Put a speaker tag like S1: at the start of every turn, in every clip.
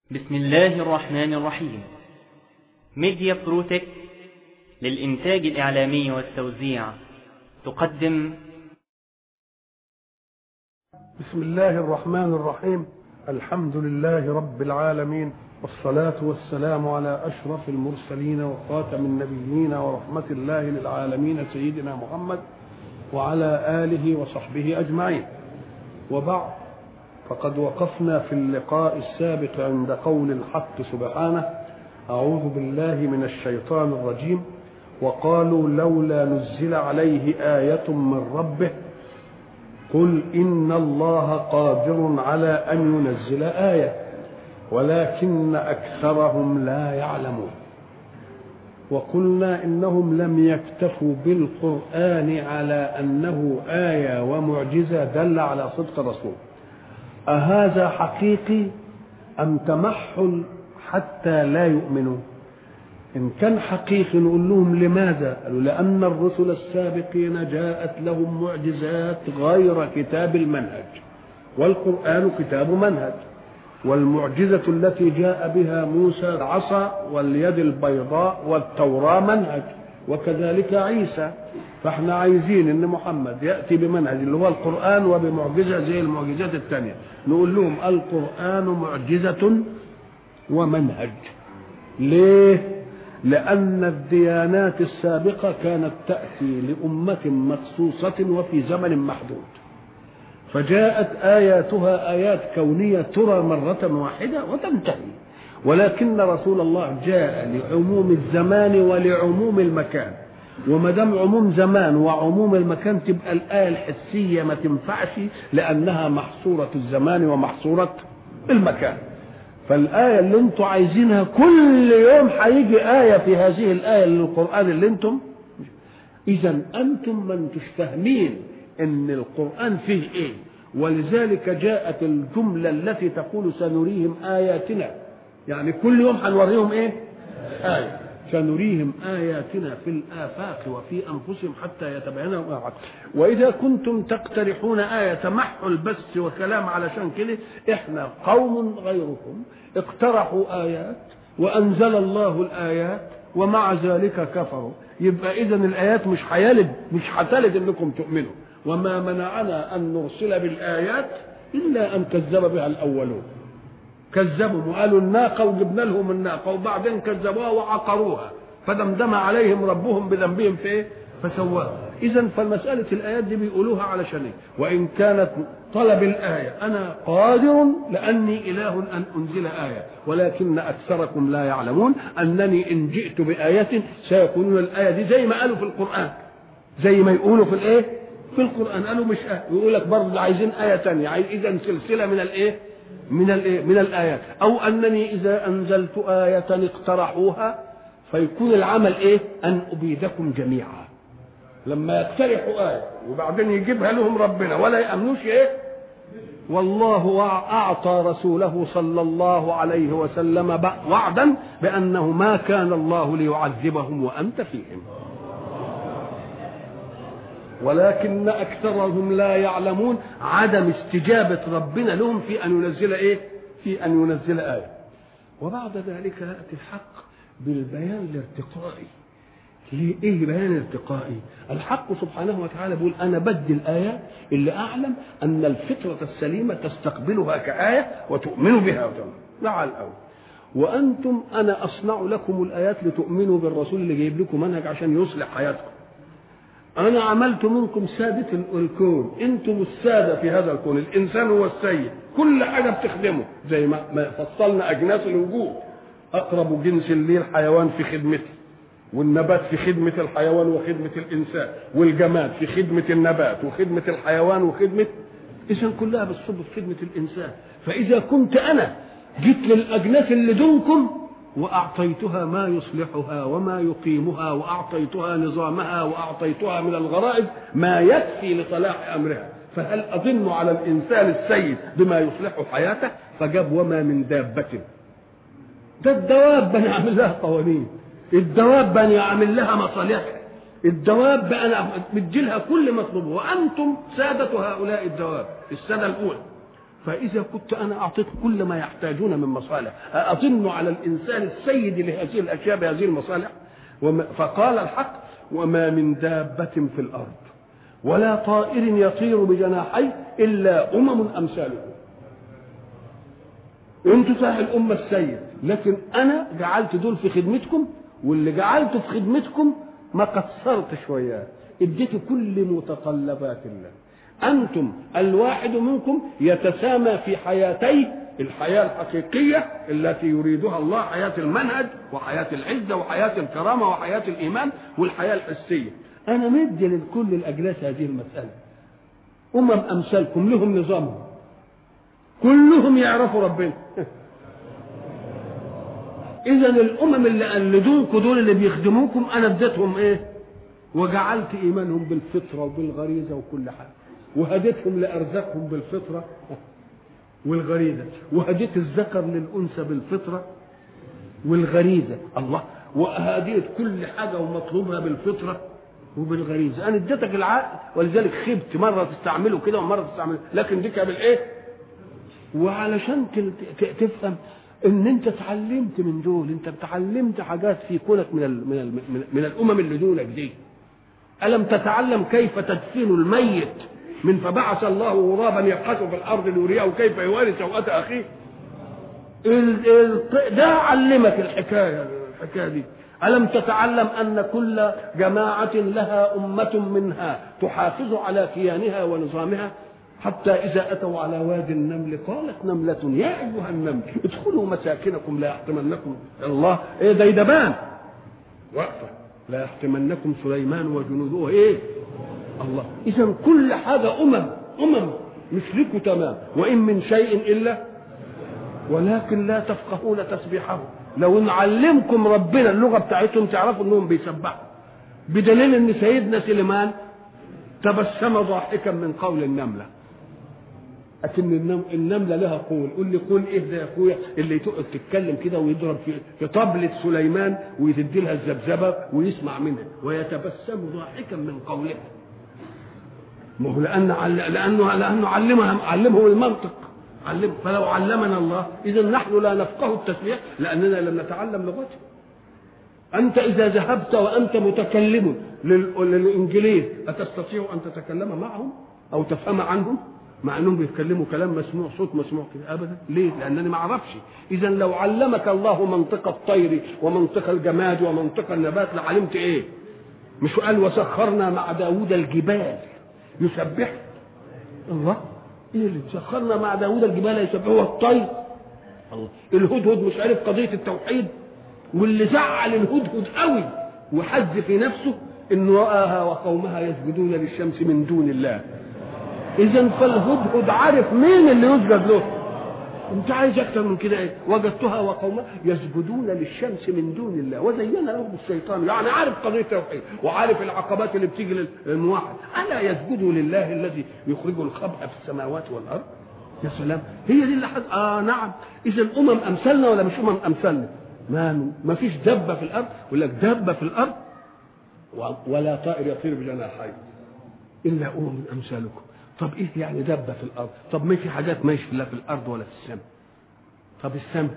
S1: بسم الله الرحمن الرحيم ميديا بروتك للإنتاج الإعلامي والتوزيع تقدم
S2: بسم الله الرحمن الرحيم الحمد لله رب العالمين والصلاة والسلام على أشرف المرسلين وخاتم النبيين ورحمة الله للعالمين سيدنا محمد وعلى آله وصحبه أجمعين وبعد فقد وقفنا في اللقاء السابق عند قول الحق سبحانه أعوذ بالله من الشيطان الرجيم وقالوا لولا نزل عليه آية من ربه قل إن الله قادر على أن ينزل آية ولكن أكثرهم لا يعلمون وقلنا إنهم لم يكتفوا بالقرآن على أنه آية ومعجزة دل على صدق الرسول أهذا حقيقي أم تمحل حتى لا يؤمنوا إن كان حقيقي نقول لهم لماذا قالوا لأن الرسل السابقين جاءت لهم معجزات غير كتاب المنهج والقرآن كتاب منهج والمعجزة التي جاء بها موسى العصا واليد البيضاء والتوراة منهج وكذلك عيسى فاحنا عايزين ان محمد ياتي بمنهج اللي هو القران وبمعجزه زي المعجزات الثانيه نقول لهم القران معجزه ومنهج ليه لان الديانات السابقه كانت تاتي لامه مخصوصه وفي زمن محدود فجاءت اياتها ايات كونيه ترى مره واحده وتنتهي ولكن رسول الله جاء لعموم الزمان ولعموم المكان وما دام عموم زمان وعموم المكان تبقى الآية الحسية ما تنفعش لأنها محصورة الزمان ومحصورة المكان فالآية اللي انتم عايزينها كل يوم هيجي آية في هذه الآية للقرآن اللي انتم إذا أنتم ما انتش فاهمين إن القرآن فيه إيه ولذلك جاءت الجملة التي تقول سنريهم آياتنا يعني كل يوم هنوريهم إيه آية سنريهم آياتنا في الآفاق وفي أنفسهم حتى يتبين لهم الحق وإذا كنتم تقترحون آية تمحل بس وكلام علشان كده إحنا قوم غيركم اقترحوا آيات وأنزل الله الآيات ومع ذلك كفروا يبقى إذا الآيات مش هيلد مش هتلد إنكم تؤمنوا وما منعنا أن نرسل بالآيات إلا أن كذب بها الأولون كذبوا وقالوا الناقة وجبنا لهم الناقة وبعدين كذبوها وعقروها فدمدم عليهم ربهم بذنبهم في ايه؟ فسواها إذا فالمسألة الآيات دي بيقولوها علشان إيه؟ وإن كانت طلب الآية أنا قادر لأني إله أن أنزل آية ولكن أكثركم لا يعلمون أنني إن جئت بآية سيكونون الآية دي زي ما قالوا في القرآن زي ما يقولوا في الإيه؟ في القرآن قالوا مش آية يقول لك برضه عايزين آية ثانية عايز إذا سلسلة من الإيه؟ من الايه من الايات او انني اذا انزلت ايه اقترحوها فيكون العمل ايه ان ابيدكم جميعا لما يقترحوا ايه وبعدين يجيبها لهم ربنا ولا يامنوش ايه والله اعطى رسوله صلى الله عليه وسلم وعدا بانه ما كان الله ليعذبهم وانت فيهم ولكن اكثرهم لا يعلمون عدم استجابه ربنا لهم في ان ينزل ايه؟ في ان ينزل ايه. وبعد ذلك ياتي الحق بالبيان الارتقائي. ايه بيان ارتقائي؟ الحق سبحانه وتعالى بيقول انا بدي الايات اللي اعلم ان الفطره السليمه تستقبلها كايه وتؤمن بها وتؤمن. مع الاول. وانتم انا اصنع لكم الايات لتؤمنوا بالرسول اللي جايب لكم منهج عشان يصلح حياتكم. أنا عملت منكم سادة الكون أنتم السادة في هذا الكون الإنسان هو السيد كل حاجة بتخدمه زي ما فصلنا أجناس الوجود أقرب جنس لي الحيوان في خدمته والنبات في خدمة الحيوان وخدمة الإنسان والجماد في خدمة النبات وخدمة الحيوان وخدمة إذا كلها بتصب في خدمة الإنسان فإذا كنت أنا جيت للأجناس اللي دونكم واعطيتها ما يصلحها وما يقيمها واعطيتها نظامها واعطيتها من الغرائز ما يكفي لصلاح امرها فهل اظن على الانسان السيد بما يصلح حياته فجاب وما من دابه ده الدواب انا اعمل لها قوانين الدواب انا اعمل لها مصالح الدواب انا مديلها كل مطلوبه وانتم ساده هؤلاء الدواب السنه الاولى فإذا كنت أنا أعطيت كل ما يحتاجون من مصالح أظن على الإنسان السيد لهذه الأشياء بهذه المصالح وما فقال الحق وما من دابة في الأرض ولا طائر يطير بجناحيه إلا أمم أمثالكم انتوا صحيح الأمة السيد لكن أنا جعلت دول في خدمتكم واللي جعلته في خدمتكم ما قصرت شوية اديت كل متطلبات الله أنتم الواحد منكم يتسامى في حياتيه الحياة الحقيقية التي يريدها الله حياة المنهج وحياة العزة وحياة الكرامة وحياة الإيمان والحياة الحسية أنا مدي لكل الأجناس هذه المسألة أمم أمثالكم لهم نظامهم كلهم يعرفوا ربنا إذا الأمم اللي قلدوكم دول اللي بيخدموكم أنا اديتهم إيه؟ وجعلت إيمانهم بالفطرة وبالغريزة وكل حاجة وهديتهم لأرزاقهم بالفطرة والغريزة وهديت الذكر للأنثى بالفطرة والغريزة الله وهديت كل حاجة ومطلوبها بالفطرة وبالغريزة أنا اديتك العقل ولذلك خبت مرة تستعمله كده ومرة تستعمله لكن ديك بالإيه؟ وعلشان تفهم ان انت اتعلمت من دول انت اتعلمت حاجات في كونك من ال من ال من الامم اللي دونك دي الم تتعلم كيف تدفن الميت من فبعث الله غرابا يبحث في الارض ليريه كيف يواري سوءة اخيه ال ال ده علمك الحكايه الحكايه دي ألم تتعلم أن كل جماعة لها أمة منها تحافظ على كيانها ونظامها حتى إذا أتوا على وادي النمل قالت نملة يا أيها النمل ادخلوا مساكنكم لا يحطمنكم الله إيه ديدبان واقفة لا يحطمنكم سليمان وجنوده إيه الله إذا كل حاجة أمم أمم مثلكم تمام وإن من شيء إلا ولكن لا تفقهون تسبيحه لو نعلمكم ربنا اللغة بتاعتهم تعرفوا إنهم بيسبحوا بدليل إن سيدنا سليمان تبسم ضاحكا من قول النمله لكن النمله لها قول قول لي قول ايه ده يا اخويا اللي تقعد تتكلم كده ويضرب في في طبلة سليمان ويدي لها الذبذبه ويسمع منها ويتبسم ضاحكا من قولها ما هو لان لانه لانه علمها علمهم المنطق علم فلو علمنا الله اذا نحن لا نفقه التسبيح لاننا لم نتعلم لغته انت اذا ذهبت وانت متكلم للانجليز اتستطيع ان تتكلم معهم او تفهم عنهم مع انهم بيتكلموا كلام مسموع صوت مسموع كده ابدا ليه لانني ما اعرفش اذا لو علمك الله منطق الطير ومنطق الجماد ومنطق النبات لعلمت ايه مش قال وسخرنا مع داوود الجبال يسبح الله ايه اللي سخرنا مع داوود الجبال يسبح هو الطير الله الهدهد مش عارف قضيه التوحيد واللي زعل الهدهد قوي وحز في نفسه انه راها وقومها يسجدون للشمس من دون الله اذا فالهدهد عارف مين اللي يسجد له انت عايز اكتر من كده ايه وجدتها وقومها يسجدون للشمس من دون الله وزين لهم الشيطان يعني عارف قضيه التوحيد وعارف العقبات اللي بتيجي للموحد الا يسجدوا لله الذي يخرج الخبء في السماوات والارض يا سلام هي دي اللي حد... اه نعم اذا الامم امثالنا ولا مش امم امثالنا ما ما فيش دبه في الارض يقول لك دبه في الارض ولا طائر يطير بجناحيه الا امم امثالكم طب ايه يعني دبه في الارض طب ما في حاجات ماشي لا في الارض ولا في السماء طب السمك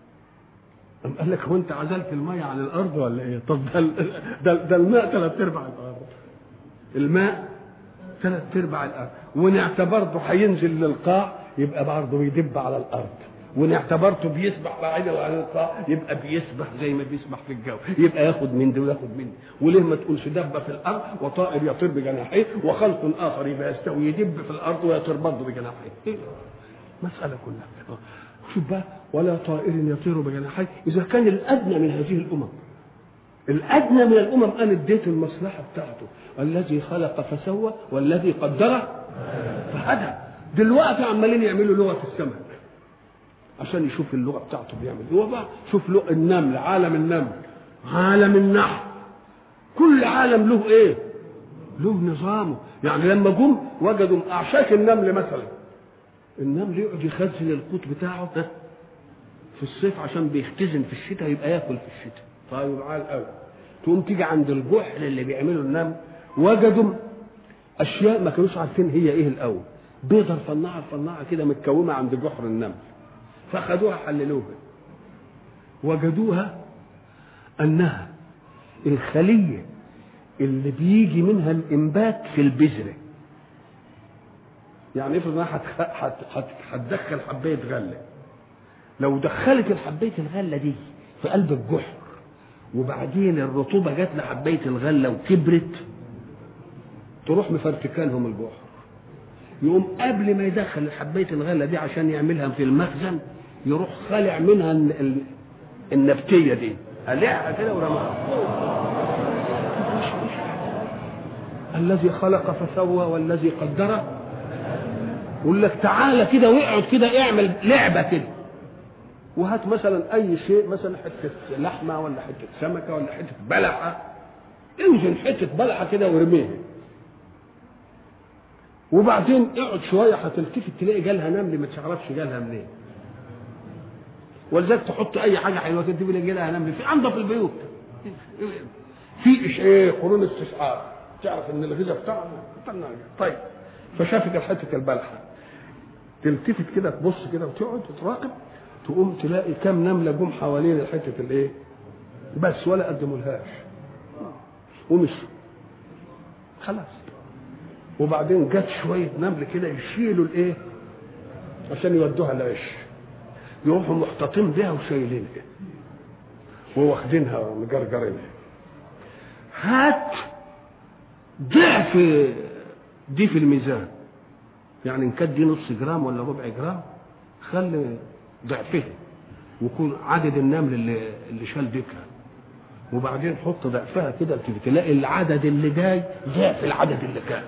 S2: أم قال لك هو انت عزلت الميه عن الارض ولا ايه طب ده ده, ده الماء ثلاث ارباع الارض الماء ثلاث ارباع الارض وان اعتبرته هينزل للقاع يبقى برضه يدب على الارض وان اعتبرته بيسبح بعيدا عن القاع يبقى بيسبح زي ما بيسبح في الجو يبقى ياخد من دي وياخد من دي وليه ما تقولش دب في الارض وطائر يطير بجناحيه وخلق اخر يبقى يستوي يدب في الارض ويطير برضه بجناحيه إيه؟ مساله كلها شوف بقى ولا طائر يطير بجناحيه اذا كان الادنى من هذه الامم الادنى من الامم انا اديت المصلحه بتاعته الذي خلق فسوى والذي قدر فهدى دلوقتي عمالين يعملوا لغه السمك عشان يشوف اللغه بتاعته بيعمل هو بقى شوف له النمل عالم النمل عالم النحل كل عالم له ايه له نظامه يعني لما جم وجدوا اعشاش النمل مثلا النمل يقعد يخزن القوت بتاعه في الصيف عشان بيختزن في الشتاء يبقى ياكل في الشتاء طيب عال قوي تقوم تيجي عند الجحر اللي بيعمله النمل وجدوا اشياء ما كانوش عارفين هي ايه الاول بيضة الفناعة الفناعة كده متكومة عند جحر النمل فأخذوها حللوها وجدوها أنها الخلية اللي بيجي منها الإنبات في البذرة يعني افرض انها هتدخل حباية غلة لو دخلت الحباية الغلة دي في قلب الجحر وبعدين الرطوبة جت لحباية الغلة وكبرت تروح مفرتكالهم الجحر يقوم قبل ما يدخل حباية الغلة دي عشان يعملها في المخزن يروح خالع منها النبتية دي قلعها كده ورماها الذي خلق فسوى والذي قدر يقول لك تعالى كده واقعد كده اعمل لعبة كده وهات مثلا اي شيء مثلا حتة لحمة ولا حتة سمكة ولا حتة بلحة اوزن حتة بلحة كده وارميها وبعدين اقعد شويه هتلتفت تلاقي جالها نمل ما تعرفش جالها منين ولذلك تحط اي حاجه حلوه كده تلاقي جالها نمل في انضف البيوت في ايه قرون استشعار تعرف ان الغذاء بتاعنا طيب فشافت حته البلحه تلتفت كده تبص كده وتقعد وتراقب تقوم تلاقي كام نمله جم حوالين الحته الايه بس ولا قدمولهاش ومشوا خلاص وبعدين جت شويه نمل كده يشيلوا الايه عشان يودوها العش يروحوا محتطين بيها وشايلينها وواخدينها ومجرجرينها هات ضعف دي في الميزان يعني ان كانت دي نص جرام ولا ربع جرام خلي ضعفها ويكون عدد النمل اللي اللي شال ديكها وبعدين حط ضعفها كده تلاقي العدد اللي جاي ضعف العدد اللي كان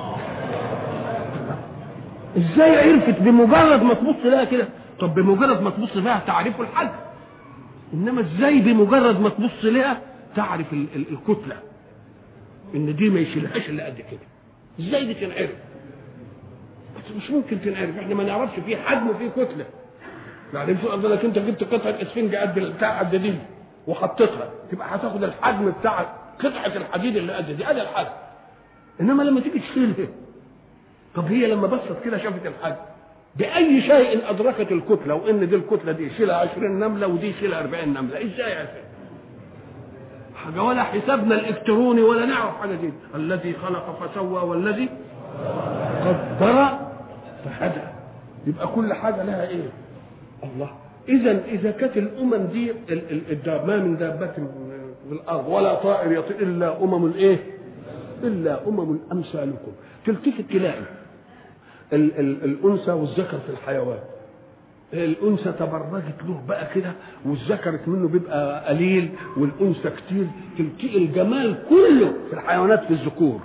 S2: ازاي عرفت بمجرد ما تبص لها كده طب بمجرد ما تبص لها تعرف الحجم انما ازاي بمجرد ما تبص لها تعرف ال- ال- الكتله ان دي ما يشيلهاش الا قد كده ازاي دي تنعرف بس مش ممكن تنعرف احنا ما نعرفش في حجم وفي كتله بعدين في لك انت جبت قطعه اسفنج قد بتاع قد دي وحطيتها تبقى هتاخد الحجم بتاع قطعه الحديد اللي قد دي ادي الحجم انما لما تيجي تشيلها طب هي لما بصت كده شافت الحجم باي شيء ادركت الكتله وان دي الكتله دي يشيلها 20 نمله ودي يشيلها 40 نمله ازاي يا سيدي حاجه ولا حسابنا الالكتروني ولا نعرف حاجه دي الذي خلق فسوى والذي قدر فهدى يبقى كل حاجه لها ايه الله اذا اذا كانت الامم دي ال- ال- الداب ما من دابه في الارض ولا طائر يطير الا امم الايه الا امم امثالكم تلتفت تلاقي ال- ال- الانثى والذكر في الحيوان الانثى تبرجت له بقى كده والذكر منه بيبقى قليل والانثى كتير تلتقي الجمال كله في الحيوانات في الذكور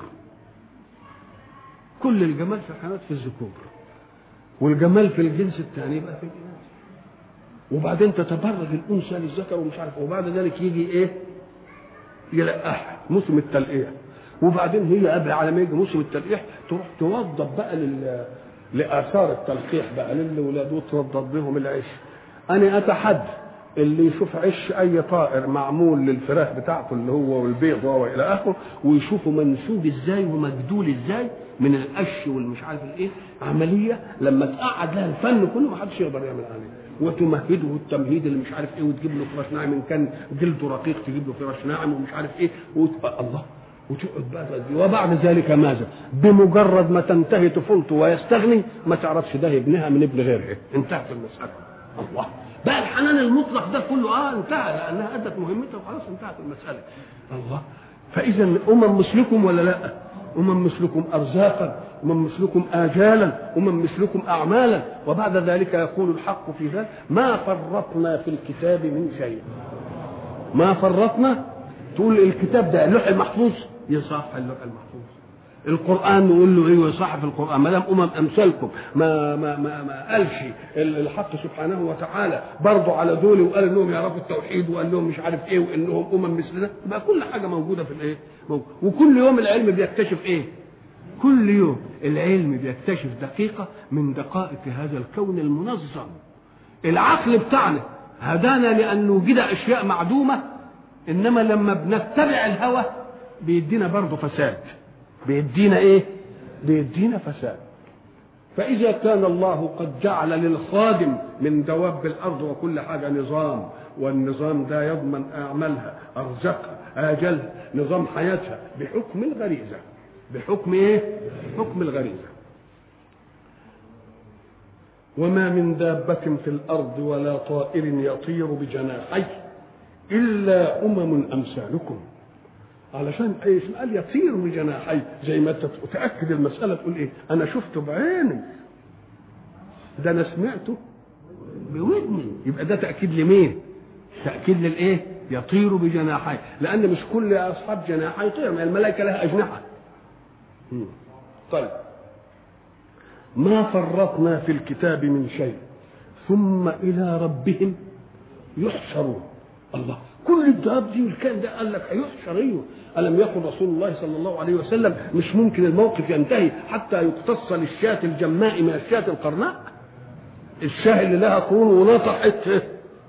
S2: كل الجمال في الحيوانات في الذكور والجمال في الجنس الثاني يبقى في الاناث وبعدين تتبرج الانثى للذكر ومش عارف وبعد ذلك يجي ايه يلقحها موسم التلقيح وبعدين هي قبل على ما يجي موسم التلقيح تروح توظف بقى لل لاثار التلقيح بقى للاولاد وتوضب بهم العيش انا اتحدى اللي يشوف عش اي طائر معمول للفراخ بتاعته اللي هو والبيض والى اخره ويشوفه منسوب ازاي ومجدول ازاي من القش والمش عارف الايه عمليه لما تقعد لها الفن كله ما حدش يقدر يعمل عليه وتمهده التمهيد اللي مش عارف ايه وتجيب له فراش ناعم ان كان جلده رقيق تجيب له فراش ناعم ومش عارف ايه وتبقى الله وتقعد بقى تودي. وبعد ذلك ماذا؟ بمجرد ما تنتهي طفولته ويستغني ما تعرفش ده ابنها من ابن غيرها انتهت المساله الله بقى الحنان المطلق ده كله اه انتهى لانها ادت مهمتها وخلاص انتهت المساله الله فاذا امم مثلكم ولا لا؟ امم مثلكم ارزاقا امم مثلكم اجالا امم مثلكم اعمالا وبعد ذلك يقول الحق في ذلك ما فرطنا في الكتاب من شيء ما فرطنا تقول الكتاب ده اللوح المحفوظ يصح اللوح المحفوظ القران نقول له ايوه صح في القران ما دام امم امثالكم ما ما ما, ما قالش الحق سبحانه وتعالى برضه على دول وقال انهم يعرفوا التوحيد وقال لهم مش عارف ايه وانهم امم مثلنا يبقى كل حاجه موجوده في الايه موجود. وكل يوم العلم بيكتشف ايه كل يوم العلم بيكتشف دقيقه من دقائق هذا الكون المنظم العقل بتاعنا هدانا لان نوجد اشياء معدومه انما لما بنتبع الهوى بيدينا برضه فساد بيدينا ايه بيدينا فساد فإذا كان الله قد جعل للخادم من دواب الأرض وكل حاجة نظام والنظام ده يضمن أعمالها أرزقها آجلها نظام حياتها بحكم الغريزة بحكم إيه؟ حكم الغريزة وما من دابة في الأرض ولا طائر يطير بجناحيه إلا أمم أمثالكم علشان ايش قال يطير بجناحيه زي ما انت تاكد المساله تقول ايه انا شفته بعيني ده انا سمعته بودني يبقى ده تاكيد لمين تاكيد للايه يطير بجناحيه لان مش كل اصحاب جناح يطير ما الملائكه لها اجنحه طيب ما فرطنا في الكتاب من شيء ثم الى ربهم يحشرون الله كل الدواب دي والكائن ده قال لك هيحشر ايوه الم يقل رسول الله صلى الله عليه وسلم مش ممكن الموقف ينتهي حتى يقتص للشاة الجماء من الشاة القرناء الشاه اللي لها قرون ونطحت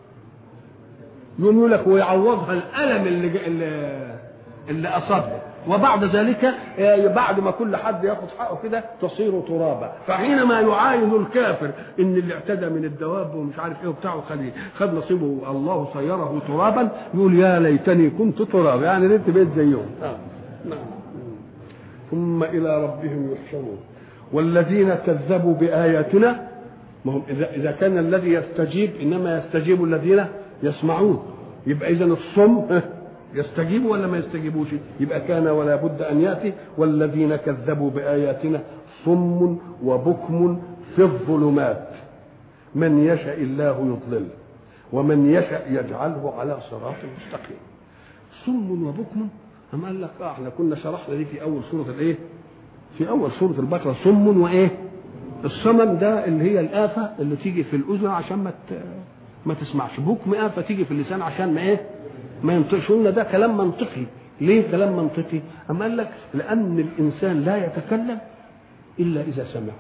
S2: يقول لك ويعوضها الالم اللي اللي, اللي اصابه وبعد ذلك بعد ما كل حد ياخد حقه كده تصير ترابا فحينما يعاين الكافر ان اللي اعتدى من الدواب ومش عارف ايه وبتاعه خد خد نصيبه الله صيره ترابا يقول يا ليتني كنت ترابا يعني ريت بيت زيهم آه. نعم ثم الى ربهم يحشرون والذين كذبوا باياتنا ما هم اذا اذا كان الذي يستجيب انما يستجيب الذين يسمعون يبقى اذا الصم يستجيبوا ولا ما يستجيبوش يبقى كان ولا بد ان ياتي والذين كذبوا باياتنا صم وبكم في الظلمات من يشاء الله يضلل ومن يشاء يجعله على صراط مستقيم صم وبكم أم قال لك اه احنا كنا شرحنا دي في اول سوره الايه في اول سوره البقره صم وايه الصمم ده اللي هي الآفة اللي تيجي في الأذن عشان ما ما تسمعش بكم آفة تيجي في اللسان عشان ما إيه ما ينطقش قلنا ده كلام منطقي ليه كلام منطقي أما قال لك لأن الإنسان لا يتكلم إلا إذا سمع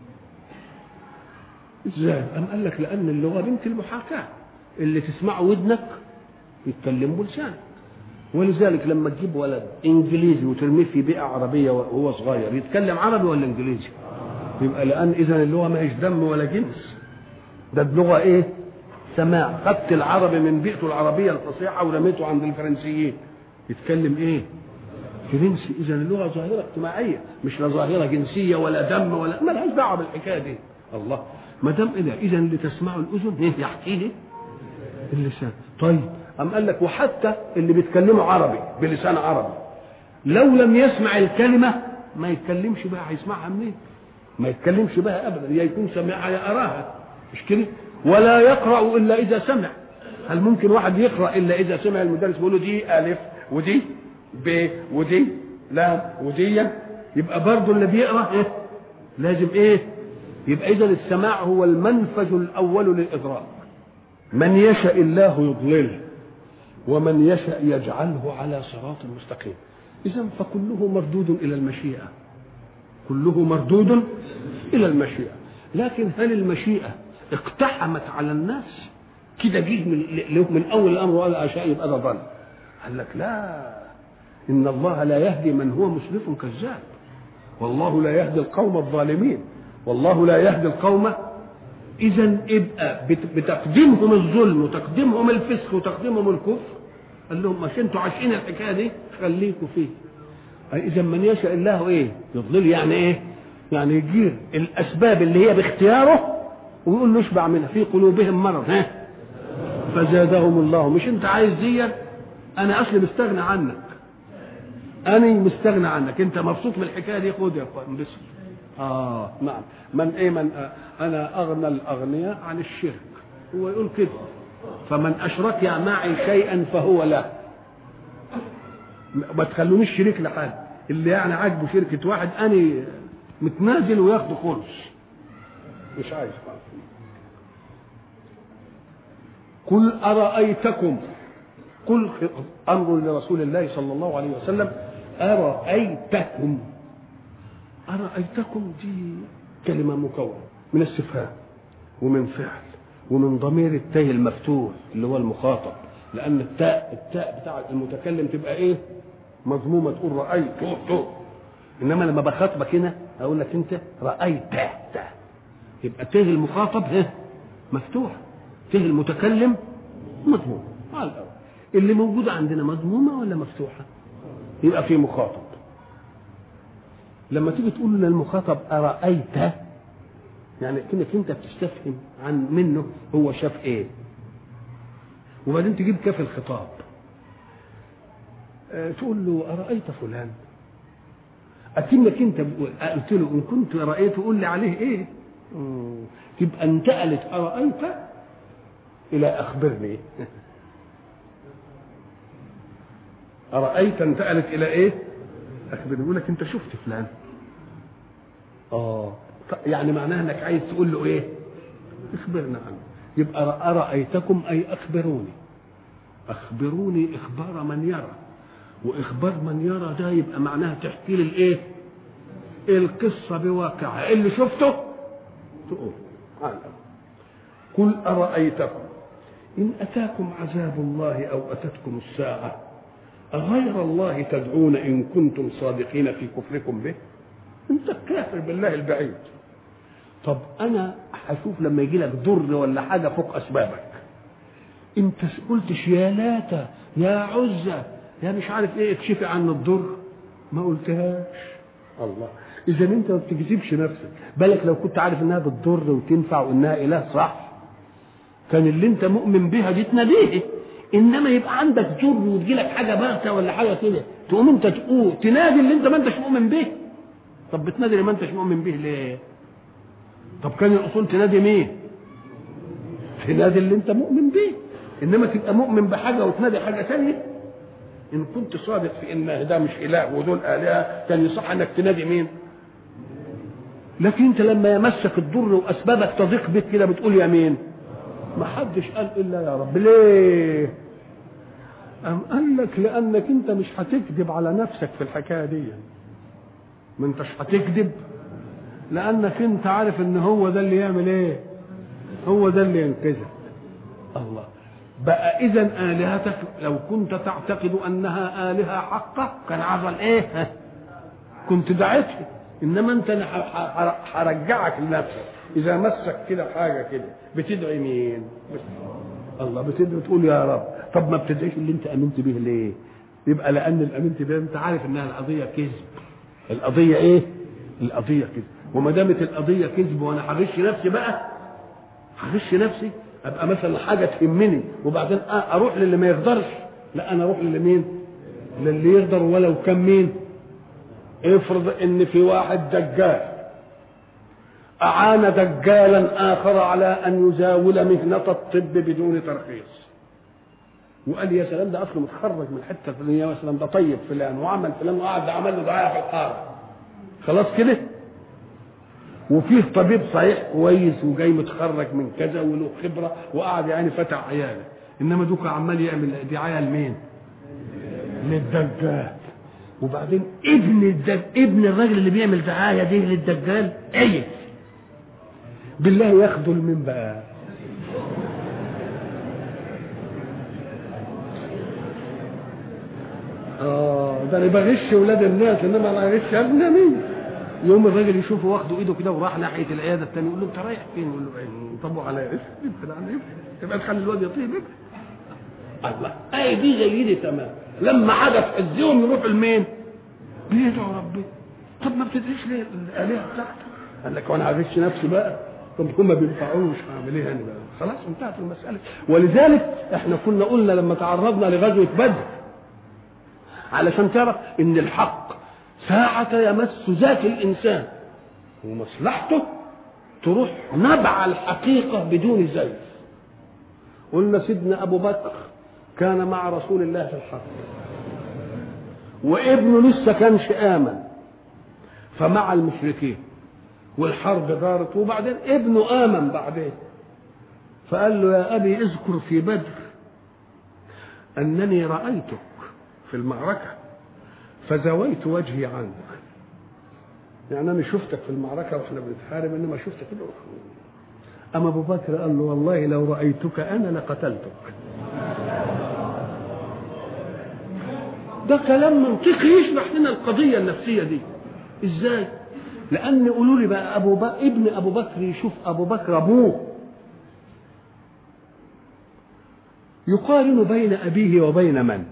S2: إزاي أم قال لك لأن اللغة بنت المحاكاة اللي تسمعه ودنك يتكلم بلسانك ولذلك لما تجيب ولد انجليزي وترميه في بيئه عربيه وهو صغير يتكلم عربي ولا انجليزي؟ يبقى لان اذا اللغه ما هيش دم ولا جنس ده اللغه ايه؟ سماع خدت العربي من بيئته العربيه الفصيحه ورميته عند الفرنسيين يتكلم ايه؟ فرنسي اذا اللغه ظاهره اجتماعيه مش لا ظاهره جنسيه ولا دم ولا ما لهاش دعوه بالحكايه دي الله ما دام اذا اذا اللي تسمعه الاذن ايه يحكيه اللسان طيب أم قال لك وحتى اللي بيتكلموا عربي بلسان عربي لو لم يسمع الكلمة ما يتكلمش بها هيسمعها منين؟ ما يتكلمش بها أبدا يا يكون سمعها يا أراها مش كده؟ ولا يقرأ إلا إذا سمع هل ممكن واحد يقرأ إلا إذا سمع المدرس بيقول له دي ألف ودي ب ودي لا ودي يبقى برضه اللي بيقرأ إيه؟ لازم إيه؟ يبقى إذا السماع هو المنفذ الأول للإدراك من يشاء الله يضلله ومن يشاء يجعله على صراط مستقيم اذا فكله مردود الى المشيئه كله مردود الى المشيئه لكن هل المشيئه اقتحمت على الناس كده جه من, من اول الامر وقال اشاء يبقى ده ضل قال لك لا ان الله لا يهدي من هو مسرف كذاب والله لا يهدي القوم الظالمين والله لا يهدي القوم اذا ابقى بتقديمهم الظلم وتقديمهم الفسق وتقديمهم الكفر قال لهم مش انتوا عاشقين الحكايه دي خليكوا فيه اذا من يشاء الله ايه يضلل يعني ايه يعني يجير الاسباب اللي هي باختياره ويقول له اشبع منها في قلوبهم مرض ها فزادهم الله مش انت عايز دي انا اصلي مستغنى عنك انا مستغنى عنك انت مبسوط من الحكايه دي خد يا اخوان بس اه نعم من ايه من آه انا اغنى الاغنياء عن الشرك هو يقول كده فمن اشرك معي شيئا فهو له ما تخلونيش شريك لحد اللي يعني عاجبه شركه واحد انا متنازل وياخد خلص مش عايز قل ارايتكم قل امر لرسول الله صلى الله عليه وسلم ارايتكم أرأيتكم دي كلمة مكونة من استفهام ومن فعل ومن ضمير التاء المفتوح اللي هو المخاطب لأن التاء التاء بتاع المتكلم تبقى إيه؟ مضمومة تقول رأيت تو تو إنما لما بخاطبك هنا اقول لك انت رايت يبقى ته المخاطب ها مفتوح ته المتكلم مضموم على الاول اللي موجوده عندنا مضمومه ولا مفتوحه يبقى في مخاطب لما تيجي تقول للمخاطب ارايت يعني كأنك انت بتستفهم عن منه هو شاف ايه وبعدين تجيب كاف الخطاب أه تقول له ارايت فلان اكنك انت قلت له ان كنت رايته قول لي عليه ايه مم. تبقى انتقلت ارايت الى اخبرني ارايت انتقلت الى ايه اخبرني يقول لك انت شفت فلان اه يعني معناها انك عايز تقول له ايه اخبرنا عنه يبقى ارايتكم اي اخبروني اخبروني اخبار من يرى واخبار من يرى ده يبقى معناها تحكي لي الايه القصه بواقعها اللي شفته تقول قل ارايتكم ان اتاكم عذاب الله او اتتكم الساعه اغير الله تدعون ان كنتم صادقين في كفركم به انت كافر بالله البعيد طب انا هشوف لما يجي لك ضر ولا حاجه فوق اسبابك انت قلتش يا لاتا يا عزة يا مش عارف ايه اكشفي عن الضر ما قلتهاش الله اذا انت ما بتكذبش نفسك بالك لو كنت عارف انها بتضر وتنفع وانها اله صح كان اللي انت مؤمن بها دي تناديه انما يبقى عندك ضر وتجي لك حاجه باغته ولا حاجه كده تقوم انت تقول تنادي اللي انت ما انتش مؤمن به طب بتنادي اللي ما انتش مؤمن به ليه طب كان الاصول تنادي مين تنادي اللي انت مؤمن به انما تبقى مؤمن بحاجه وتنادي حاجه ثانيه ان كنت صادق في ان ده مش اله ودول الهه كان يصح انك تنادي مين لكن انت لما يمسك الضر واسبابك تضيق بك كده بتقول يا مين ما حدش قال الا يا رب ليه أم قال لك لانك انت مش هتكذب على نفسك في الحكايه دي ما انتش هتكذب لانك انت عارف ان هو ده اللي يعمل ايه هو ده اللي ينقذك الله بقى اذا الهتك لو كنت تعتقد انها الهه حقه كان عمل ايه كنت دعيتها انما انت انا هرجعك لنفسك اذا مسك كده حاجه كده بتدعي مين بس. الله بتدعي تقول يا رب طب ما بتدعيش اللي انت امنت به ليه يبقى لان اللي امنت به انت عارف انها القضيه كذب القضيه ايه القضيه كذب وما دامت القضيه كذب وانا هغش نفسي بقى هغش نفسي ابقى مثلا حاجه تهمني وبعدين اروح للي ما يقدرش لا انا اروح للي مين للي يقدر ولو كان مين افرض ان في واحد دجال اعان دجالا اخر على ان يزاول مهنه الطب بدون ترخيص وقال يا سلام ده اصله متخرج من الحته الفلانيه يا سلام ده طيب فلان وعمل فلان وقعد عمل له دعايه في الحاره خلاص كده وفيه طبيب صحيح كويس وجاي متخرج من كذا وله خبره وقعد يعني فتح عياله انما دوك عمال يعمل دعايه لمين؟ للدجال وبعدين ابن الدج... ابن الراجل اللي بيعمل دعايه دي للدجال عيب بالله ياخدوا لمين بقى؟ اه ده انا بغش ولاد الناس انما انا اغش ابن مين؟ يوم الراجل يشوفه واخده ايده كده وراح ناحيه العياده الثانيه يقول له انت رايح فين؟ يقول له طبوا على اسم ابعد عن اسم تبقى تخلي الواد يطيب الله اي دي زي دي تمام لما حاجه تحزهم يروح لمين؟ بيدعوا ربنا طب ما بتدعيش ليه الالهه بتاعته؟ قال لك وانا هغش نفسي بقى طب هم ما بينفعوش هعمل ايه انا بقى؟ خلاص انتهت المساله ولذلك احنا كنا قلنا لما تعرضنا لغزوه بدر علشان تعرف ان الحق ساعة يمس ذات الإنسان ومصلحته تروح نبع الحقيقة بدون زيف قلنا سيدنا أبو بكر كان مع رسول الله في الحرب وابنه لسه كانش آمن فمع المشركين والحرب دارت وبعدين ابنه آمن بعدين فقال له يا أبي اذكر في بدر أنني رأيتك في المعركة فزويت وجهي عنك يعني انا شفتك في المعركه واحنا بنتحارب انما شفتك كده اما ابو بكر قال له والله لو رايتك انا لقتلتك ده كلام منطقي يشرح لنا القضيه النفسيه دي ازاي لان قولوا لي بقى ابو بكر ابن ابو بكر يشوف ابو بكر ابوه يقارن بين ابيه وبين من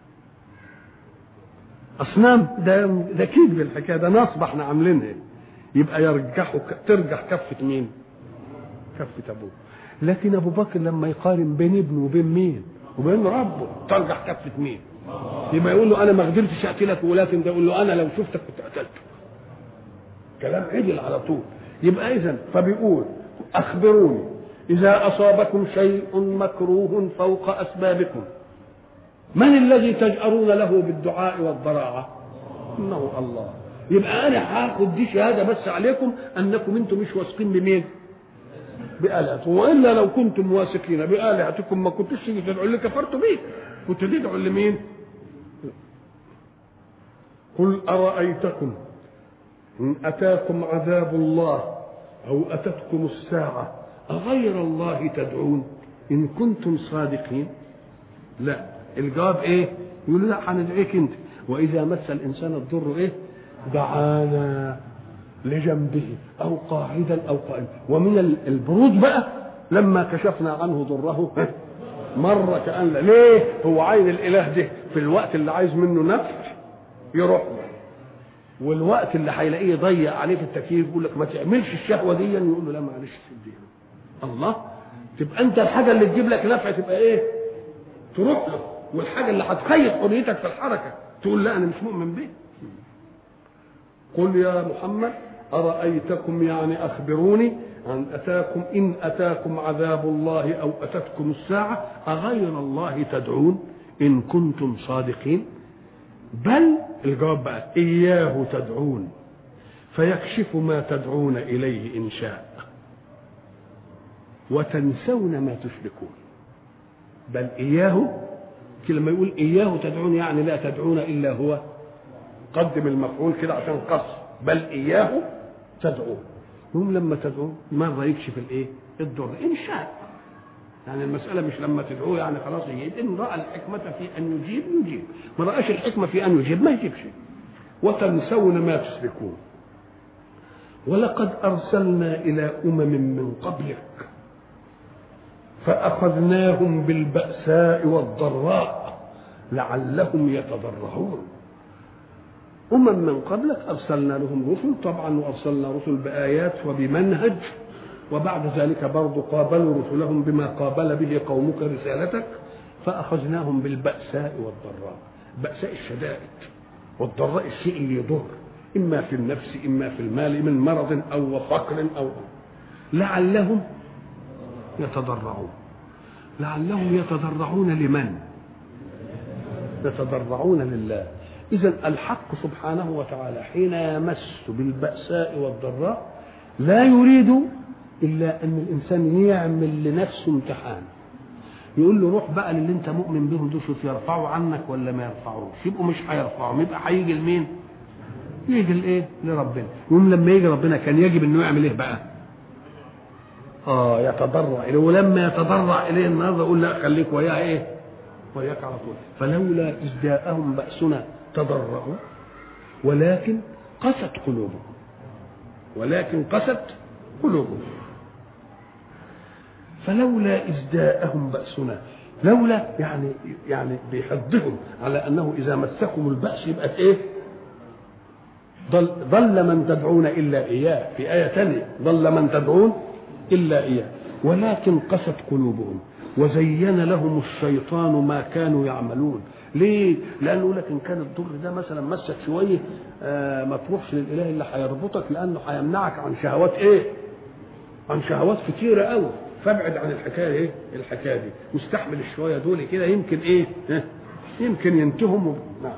S2: اصنام ده ده كذب الحكايه ده نصب احنا عاملينها يبقى يرجحوا ترجح كفه مين كفه ابوه لكن ابو بكر لما يقارن بين ابنه وبين مين وبين ربه ترجح كفه مين يبقى يقول له انا ما قدرتش اقتلك ولكن ده يقول له انا لو شفتك كنت قتلته كلام عدل على طول يبقى اذا فبيقول اخبروني اذا اصابكم شيء مكروه فوق اسبابكم من الذي تجأرون له بالدعاء والضراعه انه الله يبقى انا هاخد دي شهاده بس عليكم انكم انتم مش واثقين بمين بآلهتكم والا لو كنتم واثقين بآلهتكم ما كنتوش تيجي تدعوا اللي كفرتوا بيه كنت تدعوا لمين؟ قل أرأيتكم إن أتاكم عذاب الله أو أتتكم الساعة أغير الله تدعون إن كنتم صادقين لا الجواب إيه يقول لا هندعيك أنت وإذا مس الإنسان الضر إيه دعانا لجنبه أو قاعدا أو قائما ومن البرود بقى لما كشفنا عنه ضره مرة كأن ليه هو عين الإله ده في الوقت اللي عايز منه نفع يروح له والوقت اللي هيلاقيه يضيق عليه في التكييف يقول لك ما تعملش الشهوه دي يقول له لا معلش سيبني الله تبقى انت الحاجه اللي تجيب لك نفع تبقى ايه؟ تروح له والحاجه اللي هتقيد حريتك في الحركه تقول لا انا مش مؤمن به قل يا محمد ارايتكم يعني اخبروني ان اتاكم ان اتاكم عذاب الله او اتتكم الساعه اغير الله تدعون ان كنتم صادقين بل الجواب بقى إياه تدعون فيكشف ما تدعون إليه إن شاء وتنسون ما تشركون بل إياه لما يقول إياه تدعون يعني لا تدعون إلا هو قدم المفعول كده عشان قص بل إياه تدعون هم لما تدعون مرة يكشف الإيه الضر إن شاء يعني المسألة مش لما تدعوه يعني خلاص يجيب إن رأى الحكمة في أن يجيب يجيب ما رأش الحكمة في أن يجيب ما يجيبش وتنسون ما تشركون ولقد أرسلنا إلى أمم من قبلك فأخذناهم بالبأساء والضراء لعلهم يتضرعون أمم من قبلك أرسلنا لهم رسل طبعا وأرسلنا رسل بآيات وبمنهج وبعد ذلك برضو قابلوا رسلهم بما قابل به قومك رسالتك فأخذناهم بالبأساء والضراء بأساء الشدائد والضراء الشيء اللي يضر إما في النفس إما في المال من مرض أو فقر أو لعلهم يتضرعون لعلهم يتضرعون لمن يتضرعون لله إذا الحق سبحانه وتعالى حين يمس بالبأساء والضراء لا يريد الا ان الانسان يعمل لنفسه امتحان يقول له روح بقى للي انت مؤمن بهم دول شوف يرفعوا عنك ولا ما يرفعوش يبقوا مش هيرفعوا يبقى هيجي لمين؟ يجي لايه؟ لربنا يقوم لما يجي ربنا كان يجب انه يعمل ايه بقى؟ اه يتضرع اليه ولما يتضرع اليه النهارده يقول لا خليك وياه ايه؟ وياك على طول فلولا اذ جاءهم باسنا تضرعوا ولكن قست قلوبهم ولكن قست قلوبهم فلولا إذ جاءهم بأسنا لولا يعني يعني بيحضهم على أنه إذا مسكم البأس يبقى إيه؟ ضل, ضل من تدعون إلا إياه في آية ثانية ضل من تدعون إلا إياه ولكن قست قلوبهم وزين لهم الشيطان ما كانوا يعملون ليه؟ لأنه يقول لك إن كان الضر ده مثلا مسك شوية آه ما تروحش للإله اللي هيربطك لأنه هيمنعك عن شهوات إيه؟ عن شهوات كتيرة قوي فابعد عن الحكايه ايه الحكايه دي واستحمل الشويه دول كده يمكن ايه ها؟ يمكن ينتهم وب... نعم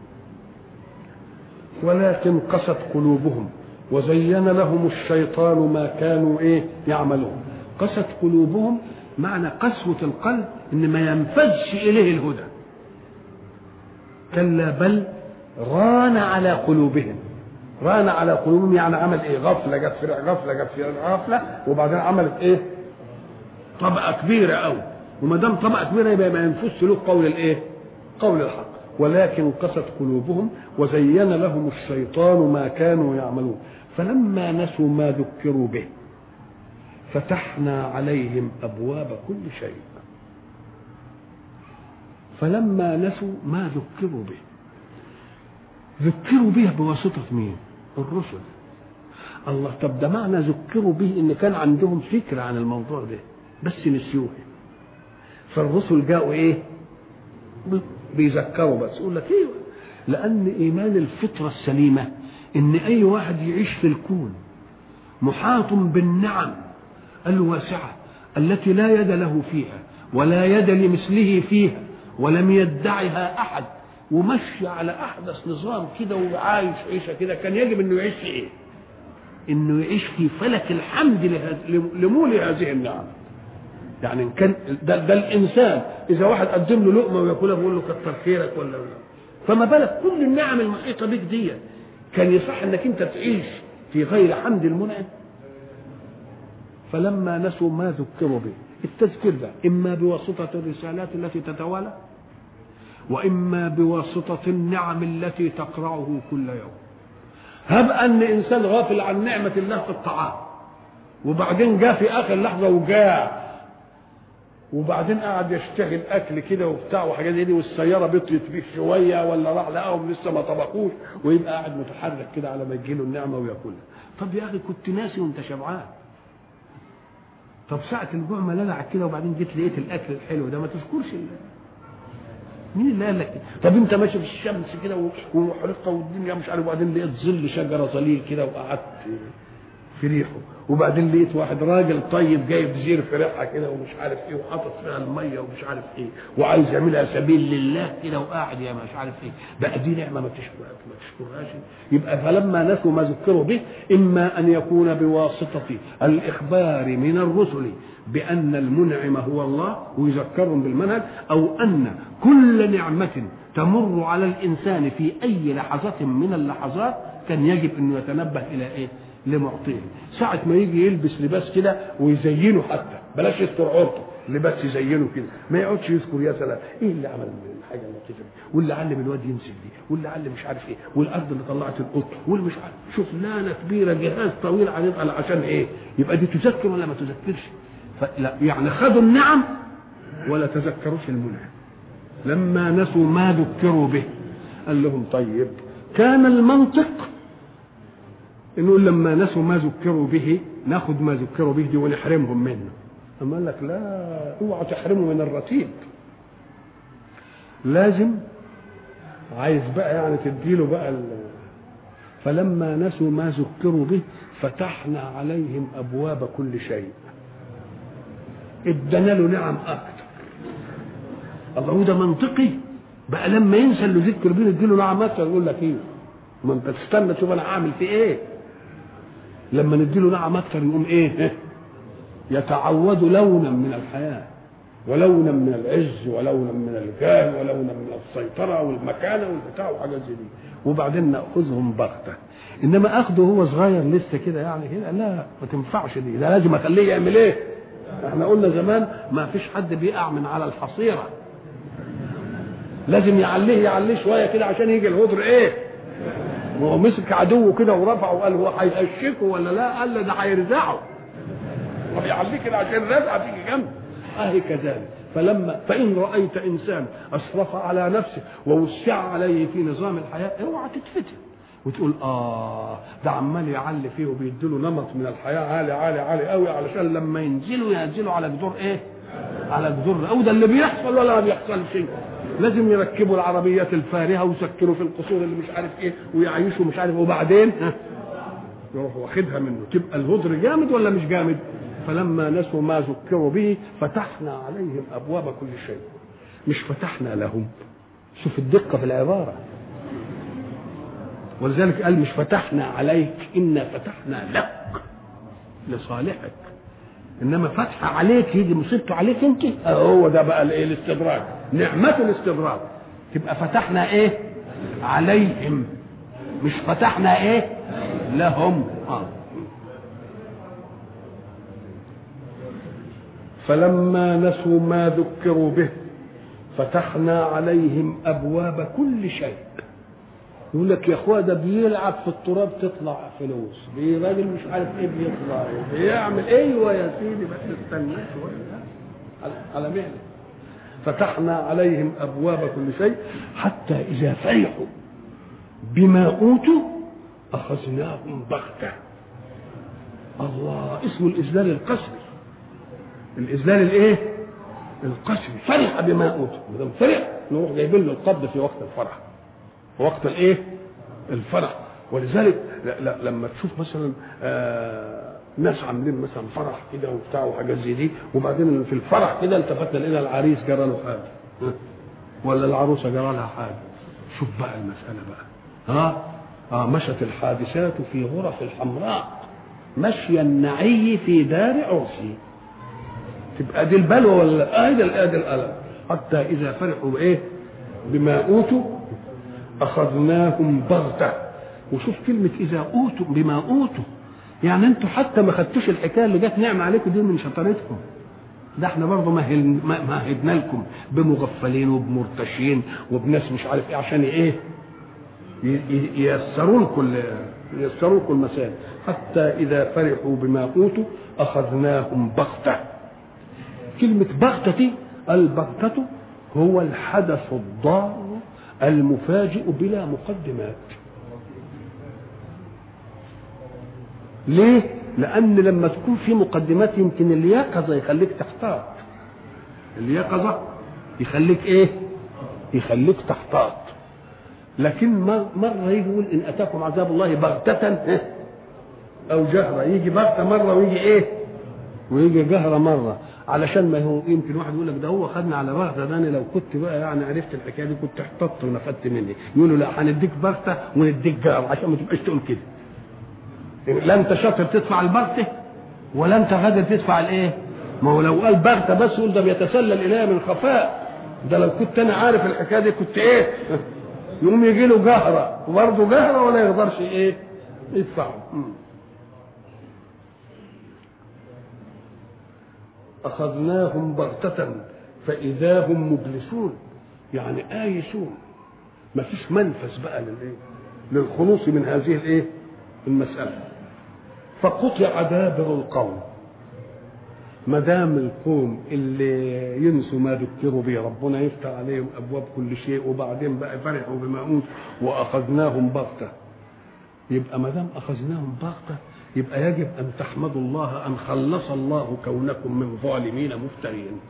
S2: ولكن قست قلوبهم وزين لهم الشيطان ما كانوا ايه يعملون قست قلوبهم معنى قسوة القلب ان ما ينفذش اليه الهدى كلا بل ران على قلوبهم ران على قلوبهم يعني عمل ايه غفله جت في غفله جت في غفله وبعدين عملت ايه طبقه كبيره قوي وما دام طبقه كبيره يبقى ما ينفذش له قول الايه قول الحق ولكن قست قلوبهم وزين لهم الشيطان ما كانوا يعملون فلما نسوا ما ذكروا به فتحنا عليهم ابواب كل شيء فلما نسوا ما ذكروا به ذكروا به بواسطة مين؟ الرسل الله طب ده معنى ذكروا به ان كان عندهم فكرة عن الموضوع ده بس نسيوه فالرسل جاءوا ايه؟ بيذكروا بس يقول لك ايوه لان ايمان الفطرة السليمة ان اي واحد يعيش في الكون محاط بالنعم الواسعة التي لا يد له فيها ولا يد لمثله فيها ولم يدعها احد ومشي على احدث نظام كده وعايش عيشه كده كان يجب انه يعيش في ايه؟ انه يعيش في فلك الحمد لمولي هذه النعم. يعني ان كان ده, ده الانسان اذا واحد قدم له لقمه وياكلها بيقول له كتر خيرك ولا لا فما بالك كل النعم المحيطه بك دي كان يصح انك انت تعيش في غير حمد المنعم فلما نسوا ما ذكروا به التذكير ده اما بواسطه الرسالات التي تتوالى واما بواسطه النعم التي تقرعه كل يوم هب ان انسان غافل عن نعمه الله في الطعام وبعدين جاء في اخر لحظه وجاع وبعدين قعد يشتهي الاكل كده وبتاع وحاجات زي دي والسياره بطلت فيه شويه ولا راح لقاهم لسه ما طبخوش ويبقى قاعد متحرك كده على ما تجيله النعمه وياكلها طب يا اخي كنت ناسي وانت شبعان طب ساعة الجوع ما لدعك كده وبعدين جيت لقيت الأكل الحلو ده ما تذكرش الله مين اللي قال لك طب انت ماشي في الشمس كده ومحرقه والدنيا مش عارف وبعدين لقيت ظل شجره ظليل كده وقعدت في ريحه وبعدين لقيت واحد راجل طيب جايب زير في ريحها كده ومش عارف ايه وحاطط فيها الميه ومش عارف ايه وعايز يعملها سبيل لله كده وقاعد يا مش عارف ايه بقى دي نعمه ما تشكرها ما تشكرهاش يبقى فلما نسوا ما ذكروا به اما ان يكون بواسطه الاخبار من الرسل بان المنعم هو الله ويذكرهم بالمنهج او ان كل نعمه تمر على الانسان في اي لحظه من اللحظات كان يجب انه يتنبه الى ايه؟ لمعطيه ساعة ما يجي يلبس لباس كده ويزينه حتى بلاش يستر عورته لباس يزينه كده ما يقعدش يذكر يا سلام ايه اللي عمل الحاجه اللطيفه دي واللي علم الواد يمسك دي واللي علم مش عارف ايه والارض اللي طلعت القط واللي مش عارف شوف لانه كبيره جهاز طويل هنبقى عشان ايه يبقى دي تذكر ولا ما تذكرش فلا يعني خدوا النعم ولا تذكروش المنعم لما نسوا ما ذكروا به قال لهم طيب كان المنطق نقول لما نسوا ما ذكروا به ناخد ما ذكروا به دي ونحرمهم منه أما قال لك لا اوعى تحرموا من الرتيب لازم عايز بقى يعني تديله بقى ال... فلما نسوا ما ذكروا به فتحنا عليهم ابواب كل شيء ادانا له نعم اكتر الله هو ده منطقي بقى لما ينسى اللي ذكر بيه نديله نعم اكتر يقول لك ايه ما انت تستنى تشوف انا عامل في ايه لما نديله نعم اكتر يقوم ايه يتعود لونا من الحياه ولونا من العز ولونا من الجاه ولونا من السيطره والمكانه والبتاع وحاجات زي دي وبعدين ناخذهم بغته انما اخده هو صغير لسه كده يعني كده لا ما تنفعش دي ده لازم اخليه يعمل ايه احنا قلنا زمان ما فيش حد بيقع من على الحصيره لازم يعليه يعليه شويه كده عشان يجي الهدر ايه وهو مسك عدوه كده ورفعه وقال هو هيهشكه ولا لا قال ده هيرزعه ويعليه كده عشان الرزعه تيجي جنبه اهي كذلك فلما فان رايت انسان اسرف على نفسه ووسع عليه في نظام الحياه اوعى تتفتن وتقول اه ده عمال يعلي فيه وبيديله نمط من الحياه عالي عالي عالي قوي علشان لما ينزلوا ينزلوا على جذور ايه؟ على جذور او ده اللي بيحصل ولا ما بيحصل شيء لازم يركبوا العربيات الفارهه ويسكنوا في القصور اللي مش عارف ايه ويعيشوا مش عارف وبعدين ها يروح واخدها منه تبقى الهدر جامد ولا مش جامد؟ فلما نسوا ما ذكروا به فتحنا عليهم ابواب كل شيء مش فتحنا لهم شوف الدقه في العباره ولذلك قال مش فتحنا عليك انا فتحنا لك لصالحك انما فتح عليك يجي مصيبته عليك انت هو ده بقى الايه الاستدراج نعمه الاستدراج تبقى فتحنا ايه عليهم مش فتحنا ايه لهم آه. فلما نسوا ما ذكروا به فتحنا عليهم ابواب كل شيء يقول لك يا اخويا ده بيلعب في التراب تطلع فلوس راجل مش عارف ايه بيطلع ايه بيعمل ايوه يا سيدي بس استنى شويه على- على مهلك فتحنا عليهم ابواب كل شيء حتى اذا فرحوا بما اوتوا اخذناهم بغته الله اسمه الاذلال القسري الاذلال الايه القسري فرح بما اوتوا ما دام فرح نروح جايبين له القبض في وقت الفرح في وقت الايه الفرح ولذلك ل- ل- لما تشوف مثلا آه ناس عاملين مثلا فرح كده وبتاع وحاجات زي دي وبعدين في الفرح كده التفتنا لقينا العريس جرى له حاجه ها؟ ولا العروسه جرى لها حاجه شوف بقى المساله بقى ها اه مشت الحادثات في غرف الحمراء مشي النعي في دار عرسه تبقى دي البلوى ولا ادي ادي الالم حتى اذا فرحوا بايه بما اوتوا اخذناهم بغته وشوف كلمه اذا اوتوا بما اوتوا يعني انتوا حتى ما خدتوش الحكايه اللي جت نعمه عليكم دي من شطارتكم ده احنا برضه مهل- ما- مهدنا لكم بمغفلين وبمرتشين وبناس مش عارف ايه عشان ايه ي- ي- ييسروا لكم ال- ييسروا لكم المسائل حتى اذا فرحوا بما اوتوا اخذناهم بغته كلمه بغته دي البغته هو الحدث الضار المفاجئ بلا مقدمات ليه لان لما تكون في مقدمات يمكن اليقظه يخليك تحتاط اليقظه يخليك ايه يخليك تحتاط لكن مر- مرة يجي يقول إن أتاكم عذاب الله بغتة إيه؟ أو جهرة يجي بغتة مرة ويجي إيه؟ ويجي جهرة مرة علشان ما هو يمكن واحد يقول لك ده هو خدنا على بغتة ده أنا لو كنت بقى يعني عرفت الحكاية دي كنت احتطت ونفدت مني يقولوا لا هنديك بغتة ونديك جهرة عشان ما تبقاش تقول كده لا أنت شاطر تدفع البغتة ولا أنت غادر تدفع الإيه؟ ما هو لو قال بغتة بس يقول ده بيتسلل إليها من خفاء ده لو كنت أنا عارف الحكاية دي كنت إيه؟ يقوم يجي له جهرة وبرضه جهرة ولا يقدرش ايه يدفعه مم. أخذناهم بغتة فإذا هم مبلسون يعني آيسون ما فيش منفذ بقى للإيه للخلوص من هذه الإيه المسألة فقطع دابر القوم ما دام القوم اللي ينسوا ما ذكروا به ربنا يفتح عليهم ابواب كل شيء وبعدين بقى فرحوا بما اوت واخذناهم بغته يبقى ما دام اخذناهم بغته يبقى يجب ان تحمدوا الله ان خلص الله كونكم من ظالمين مفترين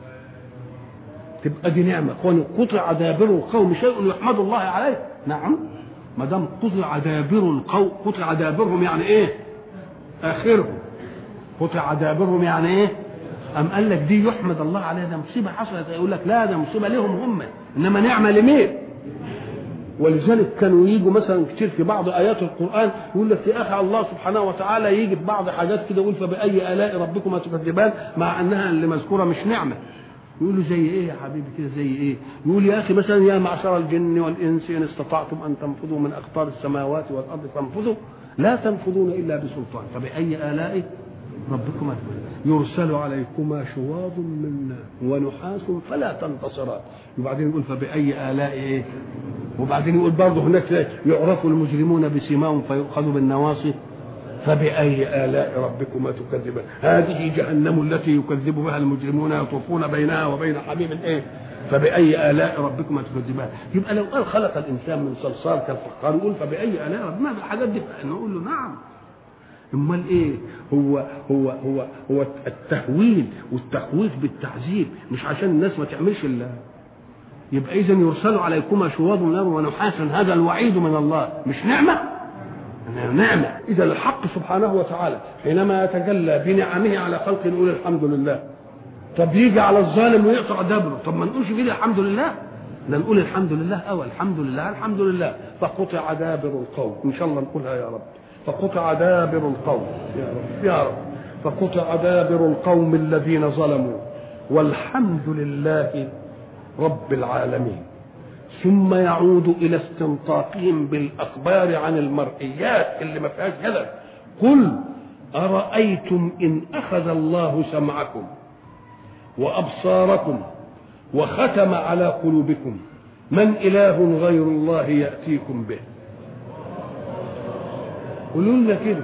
S2: تبقى دي نعمه كون قطع دابر القوم شيء يحمد الله عليه نعم ما دام قطع دابر القوم قطع دابرهم يعني ايه اخرهم قطع دابرهم يعني ايه أم قال لك دي يحمد الله عليها ده مصيبة حصلت يقول لك لا ده مصيبة لهم هم إنما نعمة لمين؟ ولذلك كانوا يجوا مثلا كتير في بعض آيات القرآن يقول لك يا أخي الله سبحانه وتعالى يجي في بعض حاجات كده يقول فبأي آلاء ربكما تكذبان مع أنها اللي مذكورة مش نعمة يقولوا زي ايه يا حبيبي كده زي ايه يقول يا اخي مثلا يا معشر الجن والانس ان استطعتم ان تنفذوا من اقطار السماوات والارض فانفذوا لا تنفذون الا بسلطان فباي الاء ربكما يرسل عليكما شواظ من نار ونحاس فلا تنتصران وبعدين يقول فبأي آلاء إيه وبعدين يقول برضه هناك يعرف المجرمون بسيماهم فيؤخذ بالنواصي فبأي آلاء ربكما تكذبان هذه جهنم التي يكذب بها المجرمون يطوفون بينها وبين حميم إيه فبأي آلاء ربكما تكذبان يبقى لو قال خلق الإنسان من صلصال كالفخار يقول فبأي آلاء ربكما الحاجات دي نقول له نعم امال ايه هو هو هو هو التهويل والتخويف بالتعذيب مش عشان الناس ما تعملش الا يبقى اذا يرسل عليكما شواظ نار ونحاس هذا الوعيد من الله مش نعمه نعمه اذا الحق سبحانه وتعالى حينما يتجلى بنعمه على خلقه نقول الحمد لله طب يجي على الظالم ويقطع دبره طب ما نقولش كده الحمد لله لا نقول الحمد لله او الحمد لله الحمد لله فقطع دابر القوم ان شاء الله نقولها يا رب فقطع دابر القوم يا رب يا رب فقطع دابر القوم الذين ظلموا والحمد لله رب العالمين ثم يعود الى استنطاقهم بالاخبار عن المرئيات اللي ما فيهاش جدل قل ارايتم ان اخذ الله سمعكم وابصاركم وختم على قلوبكم من اله غير الله ياتيكم به قولوا لنا كده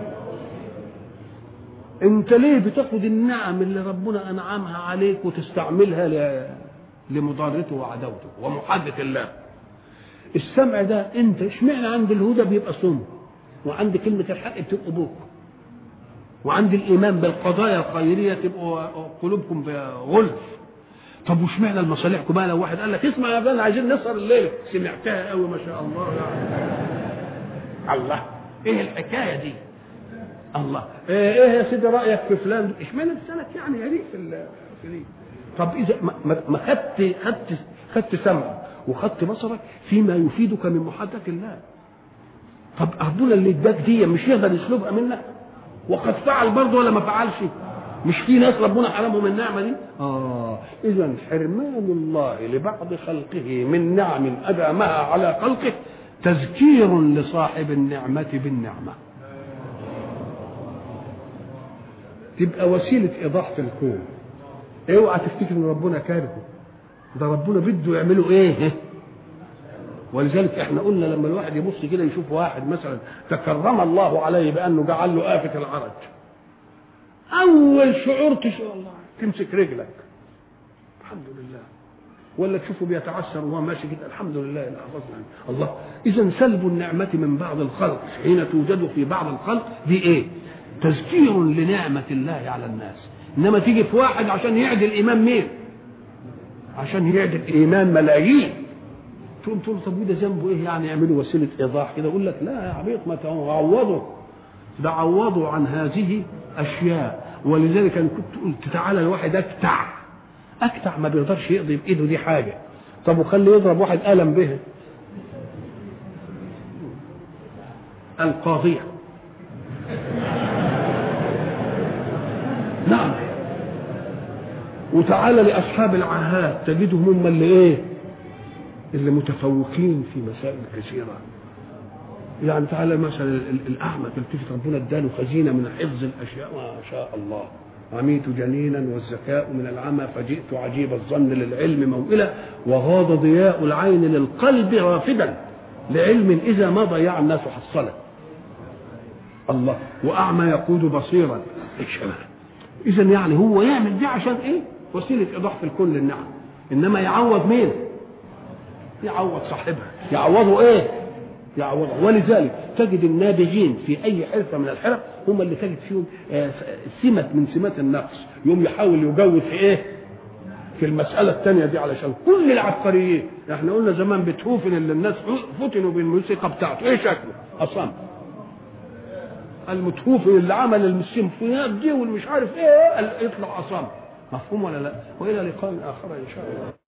S2: انت ليه بتاخد النعم اللي ربنا انعمها عليك وتستعملها ل... لمضارته وعداوته ومحادة الله السمع ده انت اشمعنى عند الهدى بيبقى صم وعند كلمة الحق بتبقوا بوك وعند الايمان بالقضايا الخيرية تبقوا قلوبكم غلف طب واشمعنى لمصالحكم بقى لو واحد قال لك اسمع يا فلان عايزين نسهر الليل سمعتها قوي ما شاء الله يعني الله ايه الحكايه دي الله ايه, إيه يا سيدي رايك في فلان اشمعنى لسانك يعني يليق في ال- في دي طب اذا ما- ما ما خدت خدت خدت سمعك وخدت بصرك فيما يفيدك من محادثه الله طب ربنا اللي اداك دي مش يقدر يسلبها منك وقد فعل برضه ولا ما فعلش مش في ناس ربنا حرمهم النعمه دي اه اذا حرمان الله لبعض خلقه من نعم ادامها على خلقه تذكير لصاحب النعمه بالنعمه تبقى وسيله ايضاح في الكون اوعى تفتكر ان ربنا كارهه ده ربنا بده يعمله ايه ولذلك احنا قلنا لما الواحد يبص كده يشوف واحد مثلا تكرم الله عليه بانه جعل له آفة العرج اول شعور تشعر الله تمسك رجلك الحمد لله ولا تشوفه بيتعسر وهو ماشي كده الحمد لله اللي حفظنا عنه. الله اذا سلب النعمه من بعض الخلق حين توجد في بعض الخلق دي ايه تذكير لنعمه الله على الناس انما تيجي في واحد عشان يعدل ايمان مين عشان يعدل ايمان ملايين تقوم تقول طب وده ذنبه ايه يعني يعملوا وسيله ايضاح كده يقول لك لا يا عبيط ما تعوضوا ده عوضوا عن هذه اشياء ولذلك انا كنت قلت تعالى الواحد اكتع اكتع ما بيقدرش يقضي بايده دي حاجه طب وخلي يضرب واحد قلم به القاضية نعم وتعالى لأصحاب العهات تجدهم هم اللي إيه اللي متفوقين في مسائل كثيرة يعني تعالى مثلا ال- ال- الأعمى تلتفت ربنا اداله خزينة من حفظ الأشياء ما شاء الله عميت جنينا والذكاء من العمى فجئت عجيب الظن للعلم موئلا وغاض ضياء العين للقلب رافدا لعلم إذا ما ضيع الناس حصله الله وأعمى يقود بصيرا إيش إذا يعني هو يعمل دي عشان إيه؟ وسيلة إيضاح في الكون للنعم إنما يعوض مين؟ يعوض صاحبها يعوضه إيه؟ يعوضه ولذلك تجد النابغين في أي حرفة من الحرف هم اللي تجد فيهم آه، سمة من سمات النقص يوم يحاول يجود في إيه؟ في المسألة الثانية دي علشان كل العبقريين احنا قلنا زمان بيتهوفن اللي الناس فتنوا بالموسيقى بتاعته ايه شكله؟ أصم المتهوفن اللي عمل السيمفونيات دي والمش عارف ايه قال يطلع أصم مفهوم ولا لا؟ وإلى لقاء آخر إن شاء الله